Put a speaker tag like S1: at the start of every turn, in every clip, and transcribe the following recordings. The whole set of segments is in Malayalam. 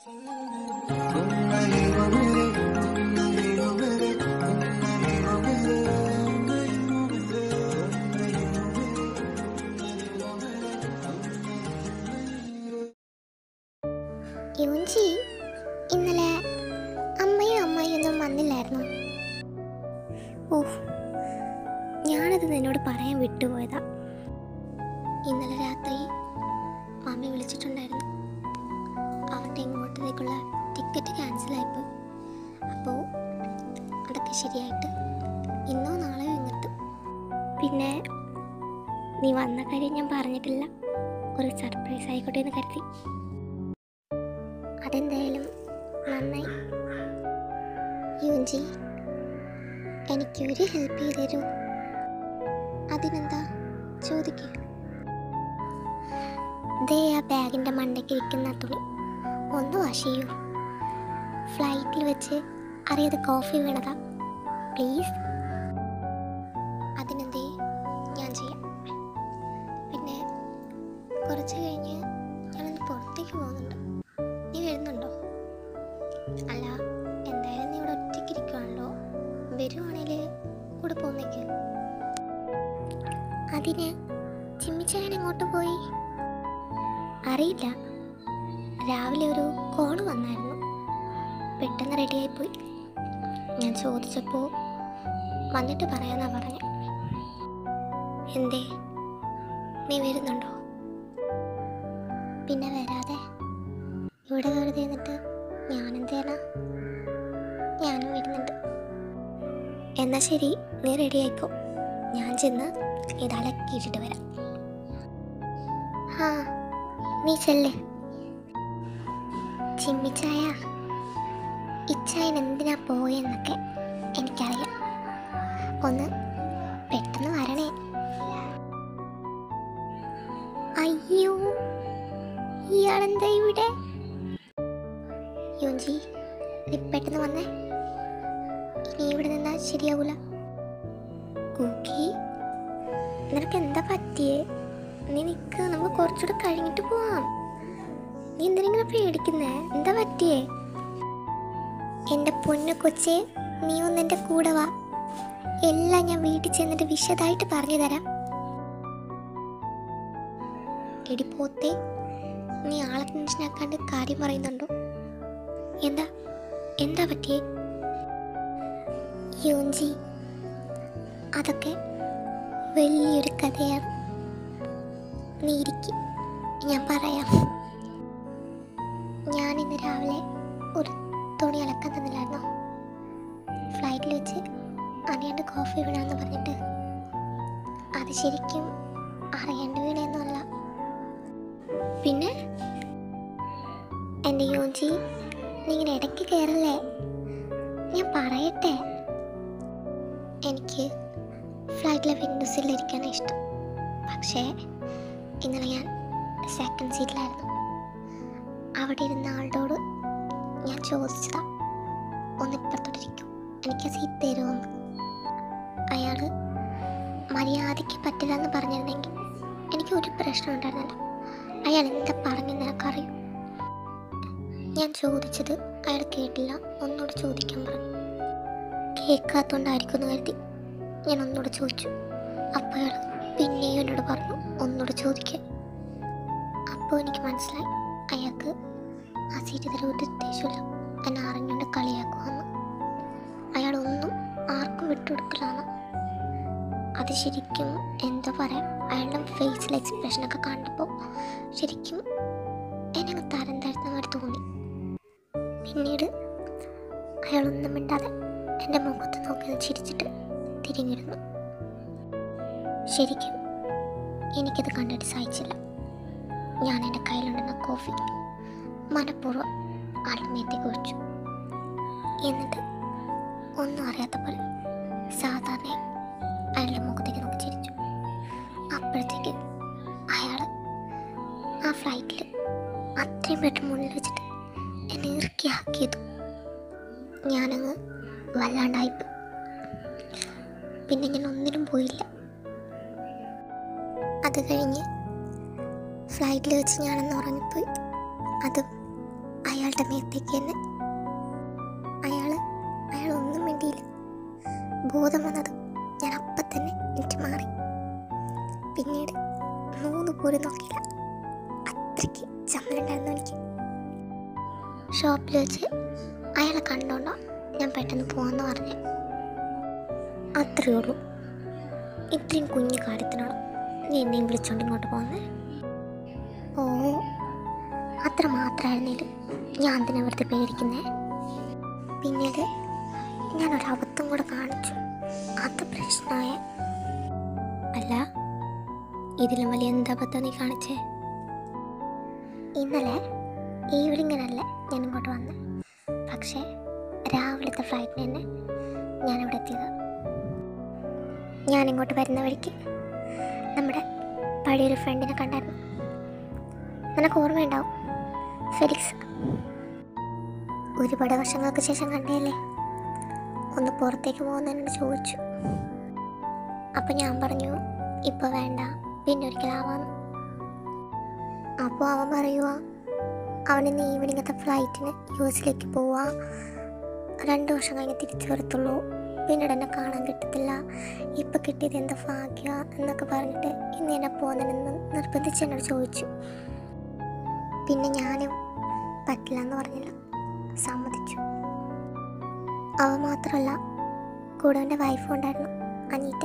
S1: യുഞ്ചി ഇന്നലെ അമ്മയും അമ്മയും ഒന്നും വന്നില്ലായിരുന്നു ഓഹ് ഞാനത് നിന്നോട് പറയാൻ വിട്ടുപോയതാ ഇന്നലെ രാത്രി മമ്മി വിളിച്ചിട്ടുണ്ടായിരുന്നു അവരുടെ ഇങ്ങോട്ടേക്കുള്ള ടിക്കറ്റ് ക്യാൻസലായിപ്പോയി അപ്പോൾ അതൊക്കെ ശരിയായിട്ട് ഇന്നോ നാളെയോ ഇങ്ങെത്തും പിന്നെ നീ വന്ന കാര്യം ഞാൻ പറഞ്ഞിട്ടില്ല ഒരു സർപ്രൈസ് ആയിക്കോട്ടെ എന്ന് കരുതി അതെന്തായാലും നന്നായി യുഞ്ചി എനിക്കൊരു ഹെൽപ്പ് ചെയ്ത് തരൂ അതിനെന്താ ചോദിക്കൂ ദേ ആ ബാഗിൻ്റെ മണ്ടയ്ക്ക് ഇരിക്കുന്ന തുണി ഒന്ന് വാഷ് ചെയ്യൂ ഫ്ലൈറ്റിൽ വെച്ച് അറിയാതെ കോഫി വീണതാ പ്ലീസ് അതിനെന്തേ ഞാൻ ചെയ്യാം പിന്നെ കുറച്ച് കഴിഞ്ഞ് ഞാനൊന്ന് പുറത്തേക്ക് പോകുന്നുണ്ട് നീ വരുന്നുണ്ടോ അല്ല എന്തായാലും നീ ഇവിടെ ഒറ്റയ്ക്ക് ഇരിക്കുവാണല്ലോ വരുവാണെങ്കിൽ കൂടെ പോന്നേക്ക് അതിന് ചിമ്മിച്ചായൻ എങ്ങോട്ട് പോയി അറിയില്ല രാവിലെ ഒരു കോള് വന്നായിരുന്നു പെട്ടെന്ന് റെഡിയായി പോയി ഞാൻ ചോദിച്ചപ്പോൾ വന്നിട്ട് പറയാന്നാ പറഞ്ഞെ എന്തേ നീ വരുന്നുണ്ടോ പിന്നെ വരാതെ ഇവിടെ വെറുതെ നിന്നിട്ട് ഞാനെന്തേനാ ഞാനും വരുന്നുണ്ട് എന്നാ ശരി നീ റെഡി ആയിക്കോ ഞാൻ ചെന്ന് ഇതലക്കിയിട്ടിട്ട് വരാം ആ നീ ചെല്ലേ ചിമ്മിച്ചായ ഇച്ചായൻ എന്തിനാ പോയെന്നൊക്കെ എനിക്കറിയാം ഒന്ന് പെട്ടെന്ന് വരണേ അയ്യോ ഇയാളെന്താ ഇവിടെ യോഞ്ചി നീ പെട്ടെന്ന് വന്നേ ഇനി ഇവിടെ നിന്നാ ശരിയാവൂല കുക്കി നിനക്ക് എന്താ പറ്റിയേ നീ നിക്ക് നമുക്ക് കുറച്ചുകൂടെ കഴിഞ്ഞിട്ട് പോവാം നീ എന്തിനെങ്കിലും പേടിക്കുന്നേ എന്താ പറ്റിയേ എന്റെ പൊന്നു കൊച്ചെ നീ ഒന്ന് എന്റെ കൂടെ വാ എല്ലാം ഞാൻ വീട്ടിൽ ചെന്നിട്ട് വിശദമായിട്ട് പറഞ്ഞു തരാം എടി പോത്തേ നീ ആളെ ടെൻഷനാക്കാണ്ട് കാര്യം പറയുന്നുണ്ടോ എന്താ എന്താ പറ്റിയേ യോഞ്ചി അതൊക്കെ വലിയൊരു കഥയാണ് നീ ഇരിക്കും ഞാൻ പറയാം ഞാൻ ഇന്ന് രാവിലെ ഒരു തുണി അലക്കാൻ തന്നില്ലായിരുന്നോ ഫ്ലൈറ്റിൽ വെച്ച് അറിയാണ്ട് കോഫി വീണാന്ന് പറഞ്ഞിട്ട് അത് ശരിക്കും അറിയാണ്ട് വീണേന്നല്ല പിന്നെ എൻ്റെ യോജി നീ ഇങ്ങനെ ഇടയ്ക്ക് കയറല്ലേ ഞാൻ പറയട്ടെ എനിക്ക് ഫ്ലൈറ്റിലെ വിൻഡോ സീറ്റിലിരിക്കാനാണ് ഇഷ്ടം പക്ഷേ ഇന്നലെ ഞാൻ സെക്കൻഡ് സീറ്റിലായിരുന്നു അവിടെ ഇരുന്ന ആളോട് ഞാൻ ചോദിച്ചതാ ഒന്ന് ഇപ്പുറത്തോട്ടിരിക്കും എനിക്ക് സീറ്റ് തരുമെന്ന് അയാൾ മര്യാദയ്ക്ക് പറ്റില്ല എന്ന് പറഞ്ഞിരുന്നെങ്കിൽ എനിക്ക് ഒരു പ്രശ്നം ഉണ്ടായിരുന്നില്ല അയാൾ എന്താ പറഞ്ഞെന്ന് എനിക്കറിയും ഞാൻ ചോദിച്ചത് അയാൾ കേട്ടില്ല ഒന്നുകൂടെ ചോദിക്കാൻ പറഞ്ഞു കേൾക്കാത്തോണ്ടായിരിക്കും എന്ന് കരുതി ഞാൻ ഒന്നുകൂടെ ചോദിച്ചു അപ്പോൾ അയാൾ പിന്നെയും എന്നോട് പറഞ്ഞു ഒന്നുകൂടെ ചോദിക്കാൻ അപ്പോൾ എനിക്ക് മനസ്സിലായി അയാൾക്ക് ആ സീറ്റ് തരാൻ ഒരു ഉദ്ദേശമില്ല എന്നെ അറിഞ്ഞുകൊണ്ട് കളിയാക്കുമെന്ന് അയാൾ ഒന്നും ആർക്കും വിട്ടുകൊടുക്കില്ലാന്ന് അത് ശരിക്കും എന്താ പറയാ അയാളുടെ ഫേസിലെ എക്സ്പ്രഷനൊക്കെ കണ്ടപ്പോൾ ശരിക്കും എന്നെ അങ്ങ് തരം താഴ്ത്തുന്ന പോലെ തോന്നി പിന്നീട് അയാളൊന്നും മിണ്ടാതെ എൻ്റെ മുഖത്ത് നോക്കി ചിരിച്ചിട്ട് തിരിഞ്ഞിരുന്നു ശരിക്കും എനിക്കത് കണ്ടിട്ട് സഹിച്ചില്ല ഞാൻ എൻ്റെ കയ്യിലുണ്ടെന്ന കോഫി മനഃപൂർവ്വം ആത്മീയത്തേക്ക് ഒഴിച്ചു എന്നിട്ട് ഒന്നും അറിയാത്ത പോലെ സാധാരണ അയാളുടെ മുഖത്തേക്ക് നോക്കി ചിരിച്ചു അപ്പോഴത്തേക്ക് അയാൾ ആ ഫ്ലൈറ്റിൽ അത്രയും പെട്ടെന്ന് മുന്നിൽ വെച്ചിട്ട് എന്നെ ഇറുക്കിയാക്കിയതു ഞാനങ്ങ് വല്ലാണ്ടായിപ്പോയി പിന്നെ ഞാൻ ഒന്നിനും പോയില്ല അത് കഴിഞ്ഞ് ഫ്ലൈറ്റിൽ വെച്ച് ഞാനൊന്ന് ഉറങ്ങിപ്പോയി അതും അയാൾ അയാളുടെ മേത്തേക്ക് തന്നെ അയാൾ അയാൾ ഒന്നും വേണ്ടിയില്ല ബോധം വന്നത് ഞാൻ അപ്പം തന്നെ എനിക്ക് മാറി പിന്നീട് മൂന്ന് പോലും നോക്കിയില്ല അത്രയ്ക്ക് ചമ്മലുണ്ടായിരുന്നു എനിക്ക് ഷോപ്പിൽ വെച്ച് അയാളെ കണ്ടോണ്ടോ ഞാൻ പെട്ടെന്ന് പോവാന്ന് പറഞ്ഞു അത്രയേ ഉള്ളൂ ഇത്രയും കുഞ്ഞു കാര്യത്തിനാണ് നീ എന്നെയും വിളിച്ചോണ്ട് ഇങ്ങോട്ട് പോകുന്നത് ഓ അത്ര മാത്രമായിരുന്നേലും ഞാൻ എന്തിനാ വെറുതെ പേടിക്കുന്നേ പിന്നീട് ഞാൻ ഒരു അബദ്ധം കൂടെ കാണിച്ചു അത് പ്രശ്നമായ അല്ല ഇതിലും വലിയ എന്താ അബദ്ധം നീ കാണിച്ചേ ഇന്നലെ ഈവനിങ്ങിനല്ല ഞാൻ ഇങ്ങോട്ട് വന്നത് പക്ഷേ രാവിലത്തെ ഫ്ലൈറ്റിന് തന്നെ ഞാനിവിടെ എത്തിയത് ഞാൻ ഇങ്ങോട്ട് വരുന്ന വഴിക്ക് നമ്മുടെ പഴയൊരു ഫ്രണ്ടിനെ കണ്ടായിരുന്നു നിനക്ക് ഓർമ്മയുണ്ടാവും ഫെലിക്സ് ഒരുപാട് വർഷങ്ങൾക്ക് ശേഷം കണ്ടതല്ലേ ഒന്ന് പുറത്തേക്ക് പോകുന്നതിനോട് ചോദിച്ചു അപ്പം ഞാൻ പറഞ്ഞു ഇപ്പോൾ വേണ്ട പിന്നെ ഒരിക്കലാവാന്ന് അപ്പോൾ അവൻ പറയുക അവനിന്ന് ഈവനിങ്ങത്തെ ഫ്ലൈറ്റിന് യു എസിലേക്ക് പോവാ രണ്ട് വർഷം കഴിഞ്ഞ് തിരിച്ചു വരത്തുള്ളൂ പിന്നീട് എന്നെ കാണാൻ കിട്ടത്തില്ല ഇപ്പം കിട്ടിയത് എന്താ ഭാഗ്യ എന്നൊക്കെ പറഞ്ഞിട്ട് ഇന്ന് എന്നെ പോകുന്നതിനെന്ന് നിർബന്ധിച്ച് എന്നോട് ചോദിച്ചു പിന്നെ ഞാനും പറ്റില്ല എന്ന് പറഞ്ഞില്ല സമ്മതിച്ചു അവ മാത്രമല്ല കൂടെ എൻ്റെ വൈഫും ഉണ്ടായിരുന്നു അനീറ്റ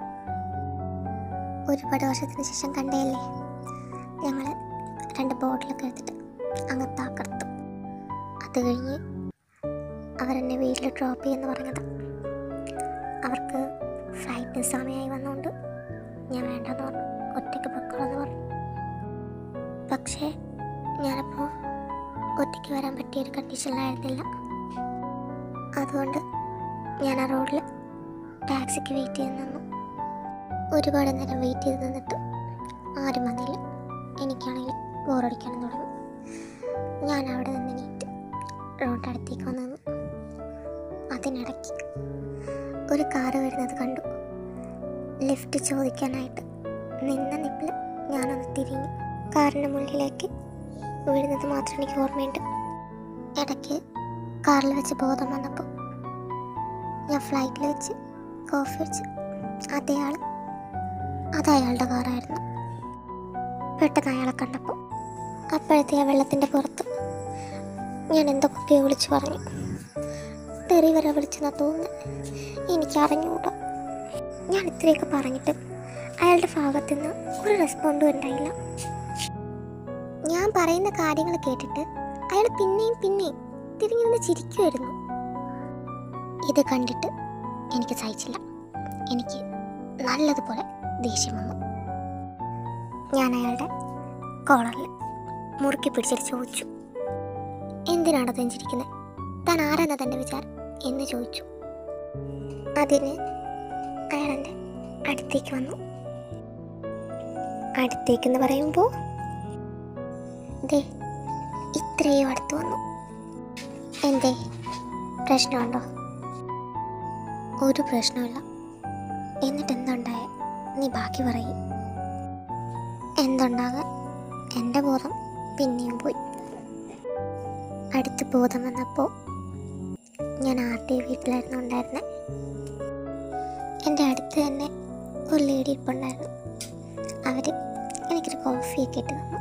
S1: ഒരുപാട് വർഷത്തിന് ശേഷം കണ്ടതല്ലേ ഞങ്ങൾ രണ്ട് ബോട്ടിലൊക്കെ എടുത്തിട്ട് അങ്ങ് താക്കർത്തു അത് കഴിഞ്ഞ് അവരെന്നെ വീട്ടിൽ ഡ്രോപ്പ് ചെയ്യുമെന്ന് പറഞ്ഞത് അവർക്ക് ഫ്ലൈറ്റിന് സമയമായി വന്നുകൊണ്ട് ഞാൻ വേണ്ടെന്ന് പറഞ്ഞു ഒറ്റയ്ക്ക് പൊക്കോളെന്ന് പറഞ്ഞു പക്ഷേ ഞാനപ്പോൾ ഒറ്റയ്ക്ക് വരാൻ പറ്റിയ ഒരു കണ്ടീഷനിലായിരുന്നില്ല അതുകൊണ്ട് ഞാൻ ആ റോഡിൽ ടാക്സിക്ക് വെയിറ്റ് ചെയ്ത് നിന്നു ഒരുപാട് നേരം വെയിറ്റ് ചെയ്ത് നിന്നിട്ട് ആരും വന്നില്ല എനിക്കാണെങ്കിൽ ബോറടിക്കാനും തുടങ്ങി ഞാൻ അവിടെ നിന്ന് നീറ്റ് റോഡ് അടുത്തേക്ക് വന്ന് നിന്നു അതിനിടയ്ക്ക് ഒരു കാറ് വരുന്നത് കണ്ടു ലിഫ്റ്റ് ചോദിക്കാനായിട്ട് നിന്ന നിപ്പിൽ ഞാനൊന്ന് തിരിഞ്ഞു കാറിൻ്റെ മുന്നിലേക്ക് വീഴുന്നത് മാത്രം എനിക്ക് ഓർമ്മയുണ്ട് ഇടയ്ക്ക് കാറിൽ വെച്ച് ബോധം വന്നപ്പോൾ ഞാൻ ഫ്ലൈറ്റിൽ വെച്ച് കോഫി വെച്ച് അതേ ആൾ അത് അയാളുടെ കാറായിരുന്നു പെട്ടെന്ന് അയാളെ കണ്ടപ്പോൾ അപ്പോഴത്തെ ആ വെള്ളത്തിൻ്റെ പുറത്ത് ഞാൻ എന്തൊക്കെയോ വിളിച്ചു പറഞ്ഞു തെറി വരെ വിളിച്ചെന്നാ തോന്നുന്നത് എനിക്ക് അറിഞ്ഞുകൂടാ ഞാൻ ഇത്രയൊക്കെ പറഞ്ഞിട്ട് അയാളുടെ ഭാഗത്തു നിന്ന് ഒരു റെസ്പോണ്ടും ഉണ്ടായില്ല ഞാൻ പറയുന്ന കാര്യങ്ങൾ കേട്ടിട്ട് അയാൾ പിന്നെയും പിന്നെയും തിരിഞ്ഞു നിന്ന് ചിരിക്കുമായിരുന്നു ഇത് കണ്ടിട്ട് എനിക്ക് സഹിച്ചില്ല എനിക്ക് നല്ലതുപോലെ ദേഷ്യം വന്നു ഞാൻ അയാളുടെ കോളറിൽ മുറുക്കി പിടിച്ചിട്ട് ചോദിച്ചു എന്തിനാണ് താൻ ചിരിക്കുന്നത് താൻ ആരാന്നാ തൻ്റെ വിചാരം എന്ന് ചോദിച്ചു അതിന് അയാൾ എൻ്റെ അടുത്തേക്ക് വന്നു അടുത്തേക്കെന്ന് പറയുമ്പോൾ ദേ ഇത്രയും അടുത്ത് വന്നു എന്തേ പ്രശ്നമുണ്ടോ ഒരു പ്രശ്നമില്ല എന്നിട്ട് എന്തുണ്ടായ നീ ബാക്കി പറയും എന്തുണ്ടാകാൻ എൻ്റെ ബോധം പിന്നെയും പോയി അടുത്ത് ബോധം വന്നപ്പോൾ ഞാൻ ആരുടെ വീട്ടിലായിരുന്നു ഉണ്ടായിരുന്നത് എൻ്റെ അടുത്ത് തന്നെ ഒരു ലേഡി ഇരിപ്പുണ്ടായിരുന്നു അവർ എനിക്കൊരു കോഫിയൊക്കെ ഇട്ട് തന്നു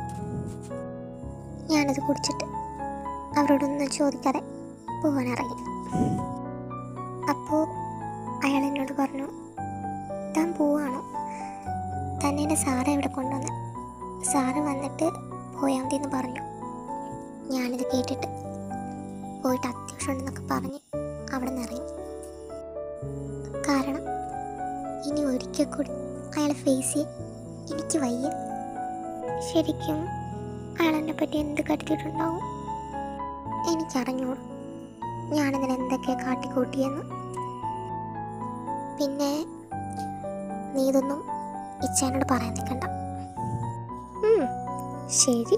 S1: ഞാനത് കുടിച്ചിട്ട് അവരോടൊന്നും ചോദിക്കാതെ പോകാൻ ഇറങ്ങി അപ്പോൾ അയാൾ എന്നോട് പറഞ്ഞു താൻ പോവാണോ തന്നെ എൻ്റെ സാറ് ഇവിടെ കൊണ്ടുവന്ന് സാറ് വന്നിട്ട് പോയാൽ മതി എന്ന് പറഞ്ഞു ഞാനിത് കേട്ടിട്ട് പോയിട്ട് അത്യാവശ്യം ഉണ്ടെന്നൊക്കെ പറഞ്ഞ് അവിടെ നിന്ന് ഇറങ്ങി കാരണം ഇനി ഒരിക്കൽ കൂടി അയാളെ ഫേസ് ചെയ്യാൻ എനിക്ക് വയ്യ ശരിക്കും അയാൾ എന്നെ പറ്റി എന്ത് കരുതിയിട്ടുണ്ടാവും എനിക്കറിഞ്ഞൂടും ഞാനിതിന് എന്തൊക്കെ കാട്ടിക്കൂട്ടിയെന്ന് പിന്നെ നീ ഇതൊന്നും ഇച്ചേനോട് പറയാൻ നിൽക്കണ്ട ഉം, ശരി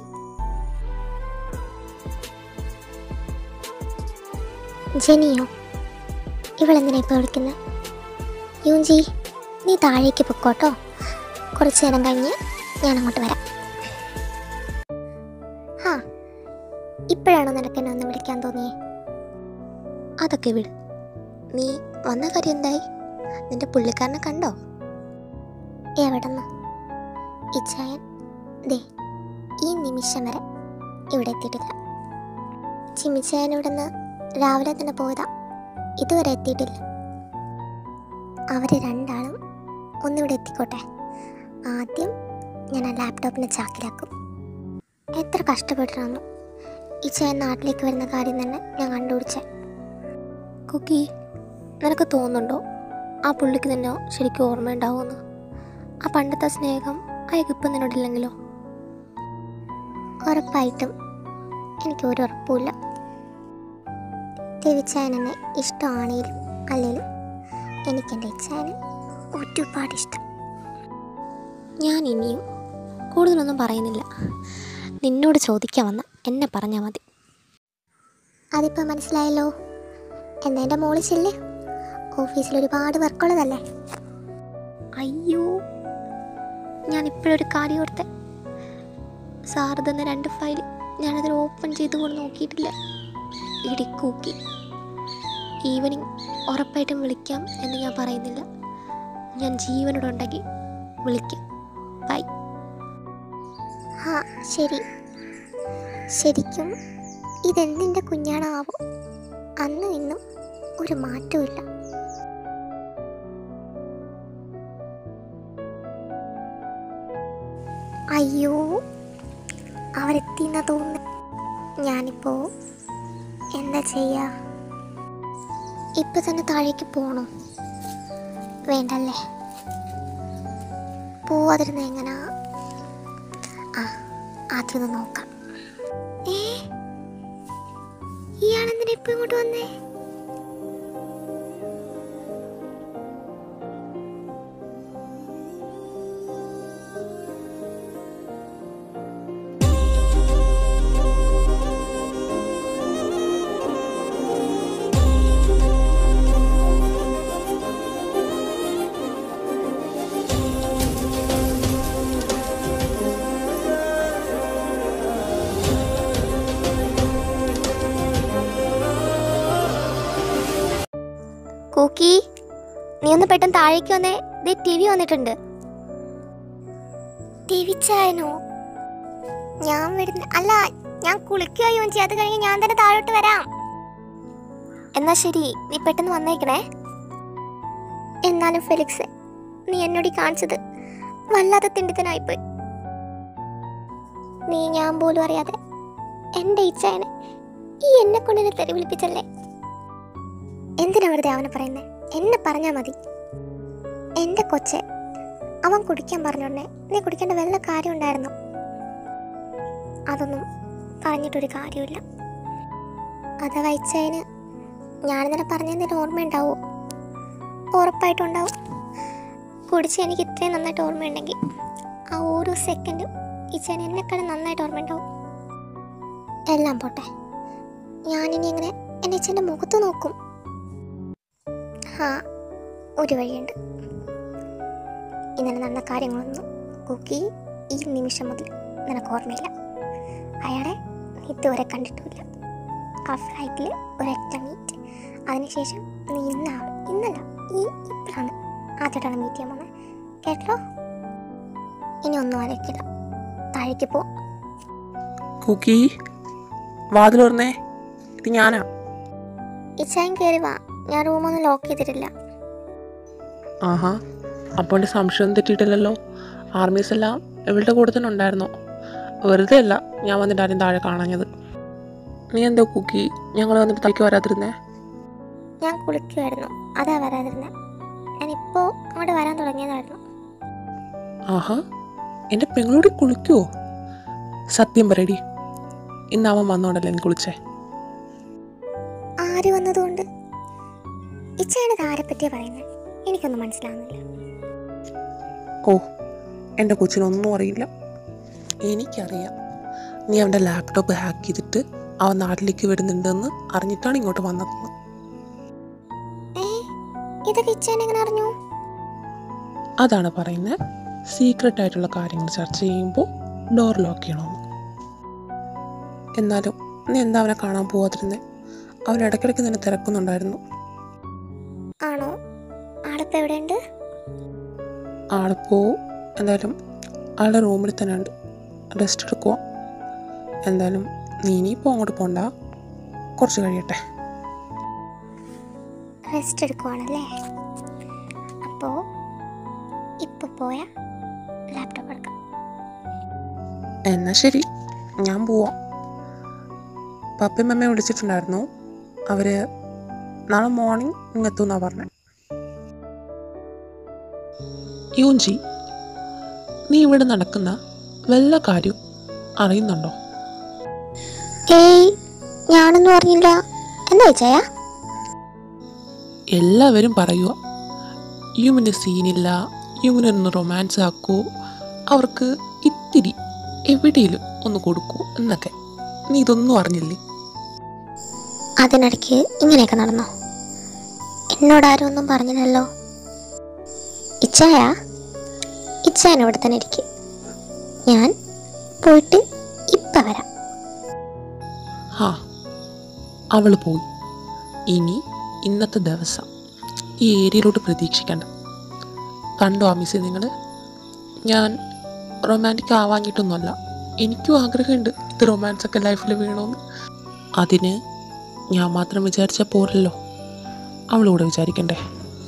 S1: ജെനിയോ ഇവളെന്തിനാ ഇപ്പോൾ വിളിക്കുന്നത് യൂഞ്ചി നീ താഴേക്ക് പൊക്കോട്ടോ കുറച്ച് നേരം കഴിഞ്ഞ് ഞാൻ അങ്ങോട്ട് വരാം ആ ഇപ്പോഴാണോ നിനക്ക് എന്നെ ഒന്ന് വിളിക്കാൻ തോന്നിയേ അതൊക്കെ വിട് നീ വന്ന കാര്യം എന്തായി നിന്റെ പുള്ളിക്കാരനെ കണ്ടോ എവിടെന്ന് ഇച്ചായൻ ദേ ഈ നിമിഷം വരെ ഇവിടെ എത്തിയിട്ടില്ല ചിമിച്ചായൻ ഇവിടുന്ന് രാവിലെ തന്നെ പോയതാ ഇതുവരെ എത്തിയിട്ടില്ല അവര് രണ്ടാളും ഒന്നിവിടെ എത്തിക്കോട്ടെ ആദ്യം ഞാൻ ആ ലാപ്ടോപ്പിനെ ചാക്കിലാക്കും എത്ര കഷ്ടപ്പെട്ടിരുന്നു ഈ ചേൻ നാട്ടിലേക്ക് വരുന്ന കാര്യം തന്നെ ഞാൻ കണ്ടുപിടിച്ചേ കുക്കി നിനക്ക് തോന്നുന്നുണ്ടോ ആ പുള്ളിക്ക് നിന്നോ ശരിക്കും ഓർമ്മയുണ്ടാവുമെന്ന് ആ പണ്ടത്തെ സ്നേഹം അയാൾക്ക് ഇപ്പം നിന്നോടില്ലെങ്കിലോ ഉറപ്പായിട്ടും എനിക്ക് ഒരു ഉറപ്പുമില്ല രവിച്ചായൻ എന്നെ ഇഷ്ടമാണേലും അല്ലേലും എനിക്കെൻ്റെ ഇച്ചായന് ഒരുപാട് ഇഷ്ടം ഞാൻ ഇനിയും കൂടുതലൊന്നും പറയുന്നില്ല നിന്നോട് ചോദിക്കാൻ വന്ന എന്നെ പറഞ്ഞാൽ മതി അതിപ്പോൾ മനസ്സിലായല്ലോ എന്നാ എൻ്റെ മോള് ചെല്ലേ ഓഫീസിൽ ഒരുപാട് വർക്കുള്ളതല്ലേ അയ്യോ ഞാൻ ഇപ്പോഴൊരു കാര്യം ഓർത്തെ സാറ് തന്ന രണ്ട് ഫയൽ ഞാനതിൽ ഓപ്പൺ ചെയ്ത് കൊണ്ട് നോക്കിയിട്ടില്ല ഇടിക്കൂക്കി ഈവനിങ് ഉറപ്പായിട്ടും വിളിക്കാം എന്ന് ഞാൻ പറയുന്നില്ല ഞാൻ ജീവനോടുണ്ടെങ്കിൽ വിളിക്കാം ബൈ ആ ശരി ശരിക്കും ഇതെന്തിൻ്റെ കുഞ്ഞാണാവോ അന്നും ഇന്നും ഒരു മാറ്റവും അയ്യോ അവരെത്തിന്ന തോന്നുന്നു ഞാനിപ്പോ എന്താ ചെയ്യാ ഇപ്പൊ തന്നെ താഴേക്ക് പോണോ വേണ്ടല്ലേ പോവാതിരുന്ന എങ്ങനാ ആ ആദ്യം ഒന്ന് നോക്കാം ഏ ഇയാളെന്തിനാ ഇപ്പൊ ഇങ്ങോട്ട് വന്നേ കൂക്കി നീ ഒന്ന് പെട്ടെന്ന് താഴേക്ക് വന്നേ ദേ ടി വി വന്നിട്ടുണ്ട് ടി വി ചായനോ ഞാൻ വരുന്ന അല്ല ഞാൻ കുളിക്കുകയോ യോഞ്ചി അത് കഴിഞ്ഞ് ഞാൻ തന്നെ താഴോട്ട് വരാം എന്നാ ശരി നീ പെട്ടെന്ന് വന്നേക്കണേ എന്നാലും ഫെലിക്സ് നീ എന്നോട് ഈ കാണിച്ചത് വല്ലാതെ തിണ്ടിത്തനായിപ്പോയി നീ ഞാൻ പോലും അറിയാതെ എൻ്റെ ഇച്ചായനെ ഈ എന്നെ കൊണ്ടെന്നെ തെറി വിളിപ്പിച്ചല്ലേ എന്തിനാ വെറുതെ അവനെ പറയുന്നേ എന്നെ പറഞ്ഞാൽ മതി എൻ്റെ കൊച്ചെ അവൻ കുടിക്കാൻ പറഞ്ഞോണ്ടേ നീ കുടിക്കേണ്ട വല്ല കാര്യം ഉണ്ടായിരുന്നു അതൊന്നും പറഞ്ഞിട്ടൊരു കാര്യമില്ല അഥവാ ഇച്ചതിന് ഞാനിന്നലെ പറഞ്ഞതിന് ഓർമ്മയുണ്ടാവോ ഉറപ്പായിട്ടുണ്ടാവും കുടിച്ച് എനിക്ക് ഇത്രയും നന്നായിട്ട് ഓർമ്മയുണ്ടെങ്കിൽ ആ ഓരോ സെക്കൻഡും ഇച്ചേനെ എന്നെക്കാളും നന്നായിട്ട് ഓർമ്മയുണ്ടാവും എല്ലാം പോട്ടെ ഞാനിനി എങ്ങനെ എൻ്റെ ഇച്ചേൻ്റെ മുഖത്ത് നോക്കും ആ ഒരു വഴിയുണ്ട് ഇന്നലെ നടന്ന കാര്യങ്ങളൊന്നും കുക്കി ഈ നിമിഷം മുതൽ നിനക്ക് ഓർമ്മയില്ല അയാളെ നീ ഇതുവരെ കണ്ടിട്ടുമില്ല ആ ഫ്ലൈറ്റിൽ ഒരൊറ്റ മീറ്റ് അതിനുശേഷം നീ ഇന്നാണ് ഇന്നല്ല ഈ ഇപ്പോഴാണ് ആദ്യമായിട്ടാണ് മീറ്റ് ചെയ്യാൻ പോകുന്നത് കേട്ടോ ഇനി ഒന്നും ആലോചിക്കില്ല താഴേക്ക് പോ
S2: കുക്കി വാതിൽ തുറന്നേ ഇത് ഞാനാ
S1: ഇച്ചായും കയറി വാ ഞാൻ റൂമൊന്നും ലോക്ക് ചെയ്തിട്ടില്ല
S2: ആഹാ അപ്പോൾ എൻ്റെ സംശയം തെറ്റിയിട്ടില്ലല്ലോ ആർമീസ് എല്ലാം ഇവളുടെ കൂടെ തന്നെ ഉണ്ടായിരുന്നോ വെറുതെ അല്ല ഞാൻ വന്നിട്ട് ആരും താഴെ കാണാഞ്ഞത് നീ എന്താ കുക്കി ഞങ്ങൾ വന്നിട്ട് തലയ്ക്ക് വരാതിരുന്നേ
S1: ഞാൻ കുളിക്കുമായിരുന്നു അതാ വരാതിരുന്നത് ഞാനിപ്പോൾ അങ്ങോട്ട് വരാൻ തുടങ്ങിയതായിരുന്നു
S2: ആഹാ എൻ്റെ പെങ്ങളോട് കുളിക്കുവോ സത്യം പറയടി ഇന്ന് അവൻ വന്നോണ്ടല്ലേ നീ കുളിച്ചേ
S1: ആര് വന്നതുകൊണ്ട് ഇച്ചയാണ് ഇത് ആരെ പറ്റിയാ പറയുന്നത് എനിക്കൊന്നും മനസ്സിലാവുന്നില്ല
S2: ഓ എൻ്റെ കൊച്ചിനൊന്നും അറിയില്ല എനിക്കറിയാം നീ അവൻ്റെ ലാപ്ടോപ്പ് ഹാക്ക് ചെയ്തിട്ട് അവൻ നാട്ടിലേക്ക് വരുന്നുണ്ടെന്ന് അറിഞ്ഞിട്ടാണ് ഇങ്ങോട്ട് വന്നതെന്ന്
S1: ഏ ഇതൊക്കെ ഇച്ചാൻ എങ്ങനെ അറിഞ്ഞു
S2: അതാണ് പറയുന്നത് സീക്രട്ട് ആയിട്ടുള്ള കാര്യങ്ങൾ ചർച്ച ചെയ്യുമ്പോൾ ഡോർ ലോക്ക് ചെയ്യണമെന്ന് എന്നാലും നീ എന്താ അവനെ കാണാൻ പോവാതിരുന്നേ അവൻ ഇടയ്ക്കിടയ്ക്ക് നിന്നെ തിരക്കുന്നുണ്ടായിരുന്നു
S1: ആണോ ആളിപ്പോൾ എവിടെയുണ്ട്
S2: ആളിപ്പോൾ എന്തായാലും ആളുടെ റൂമിൽ തന്നെ ഉണ്ട് റെസ്റ്റ് എടുക്കുക എന്തായാലും നീ ഇനിയിപ്പോൾ അങ്ങോട്ട് പോണ്ട കുറച്ച് കഴിയട്ടെ
S1: റെസ്റ്റ് എടുക്കുവാണല്ലേ അപ്പോൾ ഇപ്പോൾ പോയ ലാപ്ടോപ്പ് എടുക്കാം
S2: എന്നാൽ ശരി ഞാൻ പോവാം പപ്പയും മമ്മയും വിളിച്ചിട്ടുണ്ടായിരുന്നു അവർ നാളെ മോർണിംഗ് ഇങ്ങെത്തുമെന്നാണ് പറഞ്ഞത് യൂഞ്ചി നീ ഇവിടെ നടക്കുന്ന വല്ല കാര്യവും അറിയുന്നുണ്ടോ
S1: ഏയ് ഞാനൊന്നും അറിയില്ല എന്താ ചായ
S2: എല്ലാവരും പറയുക യുമിന് സീനില്ല യുമിനൊന്ന് റൊമാൻസ് ആക്കൂ അവർക്ക് ഇത്തിരി എവിടെയും ഒന്ന് കൊടുക്കൂ എന്നൊക്കെ നീ ഇതൊന്നും അറിഞ്ഞില്ലേ
S1: അതിനിടയ്ക്ക് ഇങ്ങനെയൊക്കെ നടന്നോ എന്നോട് ആരും ഒന്നും പറഞ്ഞില്ലല്ലോ ഇച്ചായ ഇച്ചായൻ ഇവിടെ തന്നെ ഇരിക്കും ഞാൻ പോയിട്ട് ഇപ്പം വരാം
S2: ആ അവൾ പോയി ഇനി ഇന്നത്തെ ദിവസം ഈ ഏരിയയിലോട്ട് പ്രതീക്ഷിക്കണ്ട കണ്ടോ ആമിസെ നിങ്ങൾ ഞാൻ റൊമാൻറ്റിക് ആവാഞ്ഞിട്ടൊന്നുമല്ല എനിക്കും ആഗ്രഹമുണ്ട് ഇത് റൊമാൻസ് ഒക്കെ ലൈഫിൽ വീണമെന്ന് അതിന് ഞാൻ മാത്രം വിചാരിച്ചാൽ പോരല്ലോ അവളൂടെ വിചാരിക്കണ്ടേ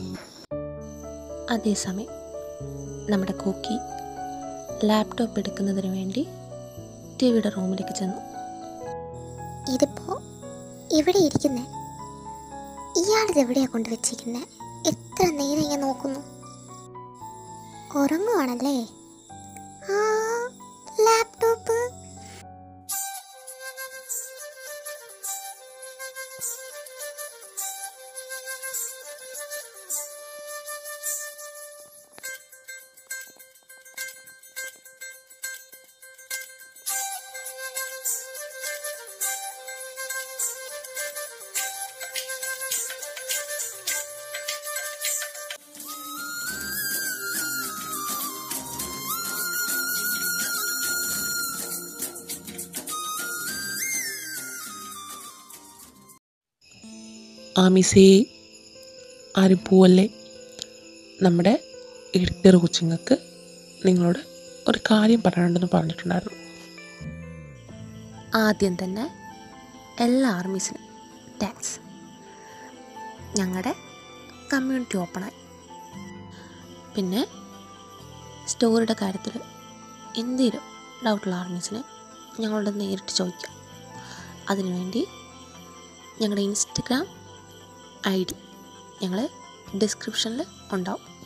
S3: അതേസമയം നമ്മുടെ കോക്കി ലാപ്ടോപ്പ് എടുക്കുന്നതിന് വേണ്ടി ടി വിയുടെ റൂമിലേക്ക് ചെന്നു
S1: ഇതിപ്പോ ഇവിടെ ഇരിക്കുന്നേ ഇയാളിത് എവിടെയാ കൊണ്ട് വെച്ചിരിക്കുന്നേ എത്ര നേരം ഞാൻ നോക്കുന്നു ഉറങ്ങുവാണല്ലേ ആ ലാപ്ടോപ്പ്
S2: ആമിസേ ആരും പോവല്ലേ നമ്മുടെ എഡിറ്റർ കൊച്ചുങ്ങൾക്ക് നിങ്ങളോട് ഒരു കാര്യം പറയാനുണ്ടെന്ന് പറഞ്ഞിട്ടുണ്ടായിരുന്നു
S3: ആദ്യം തന്നെ എല്ലാ ആർമീസിനും താങ്ക്സ് ഞങ്ങളുടെ കമ്മ്യൂണിറ്റി ഓപ്പണായി പിന്നെ സ്റ്റോറിയുടെ കാര്യത്തിൽ എന്തെങ്കിലും ഡൗട്ടുള്ള ആർമീസിന് ഞങ്ങളോട് നേരിട്ട് ചോദിക്കാം അതിനുവേണ്ടി ഞങ്ങളുടെ ഇൻസ്റ്റഗ്രാം ഐ ഡി ഞങ്ങൾ ഡിസ്ക്രിപ്ഷനിൽ ഉണ്ടാവും